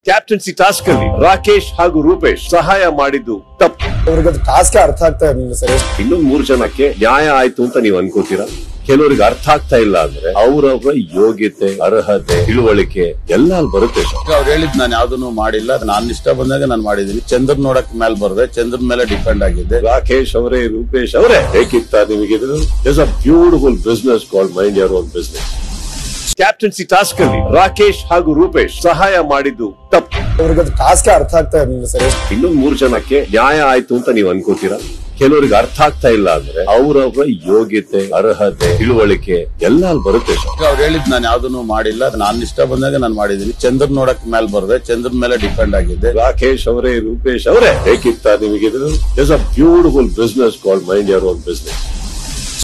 captaincy task ಅಲ್ಲಿ ರಾಕೇಶ್ ಹಾಗೂ ರೂಪೇಶ್ ಸಹಾಯ ಮಾಡಿದ್ದು ತಪ್ಪು ಅವ್ರಿಗೆ ಅದು ಟಾಸ್ಕ್ ಅರ್ಥ ಆಗ್ತಾ ಇರಲಿಲ್ಲ ಸರ್ ಎಷ್ಟು ಇನ್ನೊಂದ್ ಮೂರು ಜನಕ್ಕೆ ನ್ಯಾಯ ಆಯ್ತು ಅಂತ ನೀವು ಅನ್ಕೋತೀರಾ ಕೆಲವರಿಗೆ ಅರ್ಥ ಆಗ್ತಾ ಇಲ್ಲ ಅಂದ್ರೆ ಅವರವರ ಯೋಗ್ಯತೆ ಅರ್ಹತೆ ತಿಳುವಳಿಕೆ ಎಲ್ಲ ಅಲ್ಲಿ ಬರುತ್ತೆ ಸರ್ ಅವ್ರು ಹೇಳಿದ್ ನಾನು ಯಾವ್ದನ್ನು ಮಾಡಿಲ್ಲ ನಾನು ಇಷ್ಟ ಬಂದಾಗ ನಾನು ಮಾಡಿದೀನಿ ಚಂದ್ರ ನೋಡಕ್ ಮೇಲೆ ಬರ್ದೆ ಚಂದ್ರನ್ ಮೇಲೆ ಡಿಪೆಂಡ್ ಆಗಿದ್ದೆ ರಾಕೇಶ್ ಅವರೇ ರೂಪೇಶ್ ಅವರೇ ಹೇಗಿತ್ತ ನಿಮಗೆ is a beautiful business call mind your own business captaincy task ಅಲ್ಲಿ ರಾಕೇಶ್ ಹಾಗೂ ರೂಪೇಶ್ ಸಹಾಯ ಮಾಡಿದ್ದು ತಪ್ಪು ಅವ್ರಿಗೆ ಅದು ಟಾಸ್ಕ್ ಅರ್ಥ ಆಗ್ತಾ ಇರಲಿಲ್ಲ ಸರ್ ಎಷ್ಟು ಇನ್ನೊಂದ್ ಮೂರು ಜನಕ್ಕೆ ನ್ಯಾಯ ಆಯ್ತು ಅಂತ ನೀವು ಅನ್ಕೋತೀರಾ ಕೆಲವರಿಗೆ ಅರ್ಥ ಆಗ್ತಾ ಇಲ್ಲ ಅಂದ್ರೆ ಅವರವರ ಯೋಗ್ಯತೆ ಅರ್ಹತೆ ತಿಳುವಳಿಕೆ ಎಲ್ಲ ಅಲ್ಲಿ ಬರುತ್ತೆ ಸರ್ ಅವ್ರು ಹೇಳಿದ್ ನಾನು ಯಾವ್ದನ್ನು ಮಾಡಿಲ್ಲ ನಾನು ಇಷ್ಟ ಬಂದಾಗ ನಾನು ಮಾಡಿದೀನಿ ಚಂದ್ರ ನೋಡಕ್ ಮೇಲೆ ಬರ್ದೆ ಚಂದ್ರನ್ ಮೇಲೆ ಡಿಪೆಂಡ್ ಆಗಿದ್ದೆ ರಾಕೇಶ್ ಅವರೇ ರೂಪೇಶ್ ಅವರೇ ಹೇಗಿತ್ತ ನಿಮಗೆ is a beautiful business call mind your own business